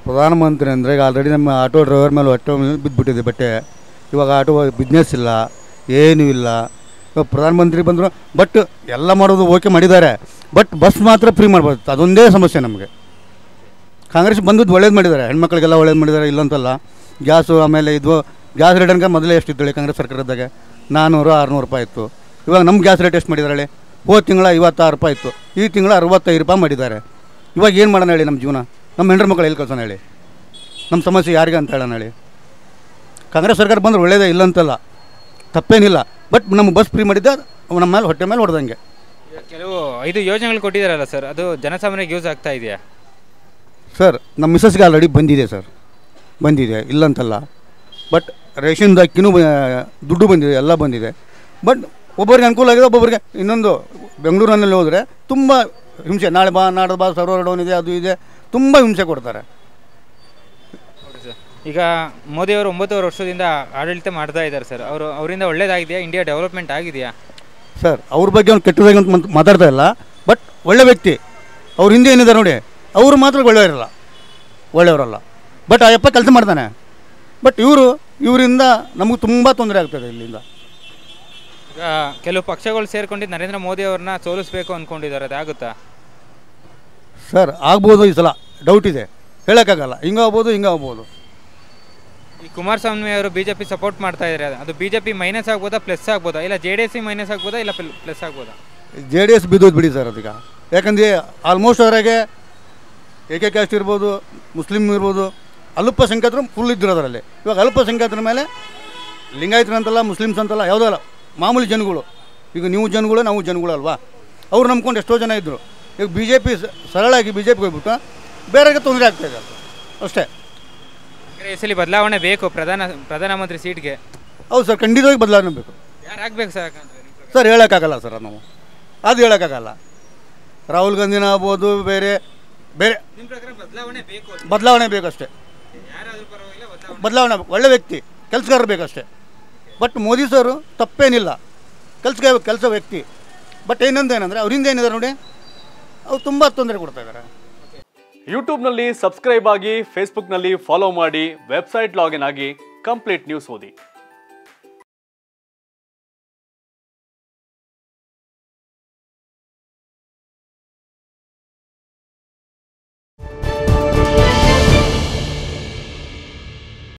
ಪ್ರಧಾನಮಂತ್ರಿ ಅಂದರೆ ಈಗ ಆಲ್ರೆಡಿ ನಮ್ಮ ಆಟೋ ಡ್ರೈವರ್ ಮೇಲೆ ಹೊಟ್ಟೆ ಮೇಲೆ ಬಿದ್ದುಬಿಟ್ಟಿದೆ ಬಟ್ಟೆ ಇವಾಗ ಆಟೋ ಬಿಸ್ನೆಸ್ ಇಲ್ಲ ಏನೂ ಇಲ್ಲ ಇವಾಗ ಪ್ರಧಾನಮಂತ್ರಿ ಬಂದರು ಬಟ್ ಎಲ್ಲ ಮಾಡೋದು ಓಕೆ ಮಾಡಿದ್ದಾರೆ ಬಟ್ ಬಸ್ ಮಾತ್ರ ಫ್ರೀ ಮಾಡ್ಬೋದು ಅದೊಂದೇ ಸಮಸ್ಯೆ ನಮಗೆ ಕಾಂಗ್ರೆಸ್ ಬಂದದ್ದು ಒಳ್ಳೇದು ಮಾಡಿದ್ದಾರೆ ಹೆಣ್ಮಕ್ಳಿಗೆಲ್ಲ ಒಳ್ಳೇದು ಮಾಡಿದ್ದಾರೆ ಇಲ್ಲಂತಲ್ಲ ಗ್ಯಾಸು ಆಮೇಲೆ ಇದು ಗ್ಯಾಸ್ ರೇಟ್ ಅನ್ಕ ಮೊದಲೇ ಎಷ್ಟಿತ್ತು ಹೇಳಿ ಕಾಂಗ್ರೆಸ್ ಸರ್ಕಾರದಾಗ ನಾನ್ನೂರು ಆರುನೂರು ರೂಪಾಯಿ ಇತ್ತು ಇವಾಗ ನಮ್ಮ ಗ್ಯಾಸ್ ರೇಟ್ ಎಷ್ಟು ಮಾಡಿದ್ದಾರೆ ಹೇಳಿ ಹೋದ ತಿಂಗಳ ಐವತ್ತಾರು ರೂಪಾಯಿ ಇತ್ತು ಈ ತಿಂಗಳ ಅರವತ್ತೈದು ರೂಪಾಯಿ ಮಾಡಿದ್ದಾರೆ ಇವಾಗ ಏನು ಮಾಡೋಣ ಹೇಳಿ ನಮ್ಮ ಜೀವನ ನಮ್ಮ ಹೆಂಡ್ರ ಮಕ್ಕಳು ಎಲ್ಲಿ ಕಳ್ಸೋಣ ಹೇಳಿ ನಮ್ಮ ಸಮಸ್ಯೆ ಯಾರಿಗೆ ಅಂತ ಹೇಳೋಣ ಹೇಳಿ ಕಾಂಗ್ರೆಸ್ ಸರ್ಕಾರ ಬಂದ್ರೆ ಒಳ್ಳೇದೇ ಇಲ್ಲ ಅಂತಲ್ಲ ತಪ್ಪೇನಿಲ್ಲ ಬಟ್ ನಮ್ಮ ಬಸ್ ಫ್ರೀ ಮಾಡಿದ್ದೆ ಅವು ನಮ್ಮ ಮೇಲೆ ಹೊಟ್ಟೆ ಮೇಲೆ ಹೊಡೆದಂಗೆ ಕೆಲವು ಐದು ಯೋಜನೆಗಳು ಕೊಟ್ಟಿದ್ದಾರಲ್ಲ ಸರ್ ಅದು ಜನಸಾಮಾನ್ಯರಿಗೆ ಯೂಸ್ ಆಗ್ತಾ ಇದೆಯಾ ಸರ್ ನಮ್ಮ ಮಿಸ್ಸಸ್ಗೆ ಆಲ್ರೆಡಿ ಬಂದಿದೆ ಸರ್ ಬಂದಿದೆ ಇಲ್ಲಂತಲ್ಲ ಬಟ್ ರೇಷನ್ದು ಅಕ್ಕಿನೂ ಬ- ದುಡ್ಡು ಬಂದಿದೆ ಎಲ್ಲ ಬಂದಿದೆ ಬಟ್ ಒಬ್ಬರಿಗೆ ಅನುಕೂಲ ಆಗಿದೆ ಒಬ್ಬೊಬ್ಬರಿಗೆ ಇನ್ನೊಂದು ಬೆಂಗಳೂರಿನಲ್ಲಿ ಹೋದರೆ ತುಂಬ ಹಿಂಸೆ ನಾಳೆ ಬಾ ನಾಡ್ದು ಬಾ ಸರ್ವರ್ ಡೌನ್ ಇದೆ ಅದು ಇದೆ ತುಂಬ ಹಿಂಸೆ ಕೊಡ್ತಾರೆ ಈಗ ಮೋದಿಯವರು ಒಂಬತ್ತುವರೆ ವರ್ಷದಿಂದ ಆಡಳಿತ ಮಾಡ್ತಾ ಇದ್ದಾರೆ ಸರ್ ಅವರು ಅವರಿಂದ ಒಳ್ಳೇದಾಗಿದೆಯಾ ಇಂಡಿಯಾ ಡೆವಲಪ್ಮೆಂಟ್ ಆಗಿದೆಯಾ ಸರ್ ಅವ್ರ ಬಗ್ಗೆ ಅವ್ನು ಕೆಟ್ಟದಾಗಿ ಅಂತ ಮಾತ್- ಮಾತಾಡ್ತಾ ಇಲ್ಲ ಬಟ್ ಒಳ್ಳೆ ವ್ಯಕ್ತಿ ಅವ್ರ ಹಿಂದೆ ಏನಿದೆ ನೋಡಿ ಅವರು ಮಾತ್ರ ಒಳ್ಳೆಯವರಲ್ಲ ಒಳ್ಳೆಯವರಲ್ಲ ಬಟ್ ಆ ಯಪ್ಪ ಕೆಲಸ ಮಾಡ್ತಾನೆ ಬಟ್ ಇವರು ಇವರಿಂದ ನಮಗೆ ತುಂಬ ತೊಂದರೆ ಆಗ್ತದೆ ಇಲ್ಲಿಂದ ಈಗ ಕೆಲವು ಪಕ್ಷಗಳು ಸೇರ್ಕೊಂಡಿದ್ದು ನರೇಂದ್ರ ಮೋದಿ ಅವ್ರನ್ನ ಸೋಲಿಸಬೇಕು ಅಂದ್ಕೊಂಡಿದ್ದಾರೆ ಅದಾಗುತ್ತಾ ಸರ್ ಆಗ್ಬೋದು ಈ ಸಲ ಡೌಟ್ ಇದೆ ಹೇಳೋಕ್ಕಾಗಲ್ಲ ಹಿಂಗೆ ಆಗ್ಬೋದು ಹಿಂಗೆ ಆಗ್ಬೋದು ಈ ಕುಮಾರಸ್ವಾಮಿ ಅವರು ಬಿ ಜೆ ಪಿ ಸಪೋರ್ಟ್ ಮಾಡ್ತಾ ಇದ್ದಾರೆ ಅದು ಬಿ ಜೆ ಪಿ ಮೈನಸ್ ಆಗ್ಬೋದಾ ಪ್ಲಸ್ ಆಗ್ಬೋದಾ ಇಲ್ಲ ಜೆ ಡಿ ಎಸ್ ಮೈನಸ್ ಆಗ್ಬೋದಾ ಇಲ್ಲ ಪ್ಲಸ್ ಆಗ್ಬೋದಾ ಜೆ ಡಿ ಎಸ್ ಬಿದ್ದೋದು ಬಿಡಿ ಸರ್ ಅದೀಗ ಯಾಕಂದರೆ ಆಲ್ಮೋಸ್ಟ್ ಅವರಾಗೆ ಏಕೆ ಕ್ಯಾಸ್ಟ್ ಇರ್ಬೋದು ಮುಸ್ಲಿಮ್ ಇರ್ಬೋದು ಅಲ್ಪಸಂಖ್ಯಾತರು ಫುಲ್ ಇದ್ದರು ಅದರಲ್ಲಿ ಇವಾಗ ಅಲ್ಪಸಂಖ್ಯಾತರ ಮೇಲೆ ಲಿಂಗಾಯತರು ಅಂತಲ್ಲ ಮುಸ್ಲಿಮ್ಸ್ ಅಂತಲ್ಲ ಯಾವುದೋ ಅಲ್ಲ ಮಾಮೂಲಿ ಜನಗಳು ಈಗ ನೀವು ಜನಗಳು ನಾವು ಜನಗಳು ಅಲ್ವಾ ಅವ್ರು ನಂಬ್ಕೊಂಡು ಎಷ್ಟೋ ಜನ ಇದ್ದರು ಈಗ ಬಿ ಜೆ ಪಿ ಸರಳಾಗಿ ಬಿ ಜೆ ಪಿಗೆ ಹೋಗ್ಬಿಟ್ಟು ಬೇರೆಗೆ ತೊಂದರೆ ಆಗ್ತಾಯಿದೆ ಅದು ಅಷ್ಟೇ ಅಂದರೆ ಈ ಸಲ ಬದಲಾವಣೆ ಬೇಕು ಪ್ರಧಾನ ಪ್ರಧಾನಮಂತ್ರಿ ಸೀಟ್ಗೆ ಹೌದು ಸರ್ ಖಂಡಿತವಾಗಿ ಬದಲಾವಣೆ ಬೇಕು ಯಾರು ಆಗ್ಬೇಕು ಸರ್ ಯಾಕಂದ್ರೆ ನಿಮ್ಮ ಪ್ರಕಾರ? ಸರ್ ಹೇಳೋಕ್ಕಾಗಲ್ಲ ಸರ್ ನಾವು ಅದು ಹೇಳೋಕ್ಕಾಗಲ್ಲ ರಾಹುಲ್ ಗಾಂಧಿನ ಆಗ್ಬೋದು ಬೇರೆ ಬೇರೆ ನಿಮ್ಮ ಪ್ರಕಾರ ಬದಲಾವಣೆ ಬೇಕು ಅಂತ. ಬದಲಾವಣೆ ಬೇಕಷ್ಟೇ ಯಾರಾದ್ರೂ ಪರವಾಗಿಲ್ಲ ಬದಲಾವಣೆ ಬದಲಾವಣೆ ಬೇಕು. ಒಳ್ಳೆ ವ್ಯಕ್ತಿ ಕೆಲಸಗಾರ ಬೇಕಷ್ಟೇ ಬಟ್ ಮೋದಿ ಸರು ತಪ್ಪೇನಿಲ್ಲ ಕೆಲಸ ಕೆಲಸ ವ್ಯಕ್ತಿ ಬಟ್ ಇನ್ನೊಂದು ಏನಂದರೆ ಅವರಿಂದ ಏನಿದೆ ನೋಡಿ ಅವ್ರು ತುಂಬ ತೊಂದರೆ ಕೊಡ್ತಾ ಇದ್ದಾರೆ ಯೂಟ್ಯೂಬ್ನಲ್ಲಿ ಸಬ್ಸ್ಕ್ರೈಬ್ ಆಗಿ ಫೇಸ್ಬುಕ್ನಲ್ಲಿ ಫಾಲೋ ಮಾಡಿ ವೆಬ್ಸೈಟ್ ಲಾಗಿನ್ ಆಗಿ ಕಂಪ್ಲೀಟ್ ನ್ಯೂಸ್ ಓದಿ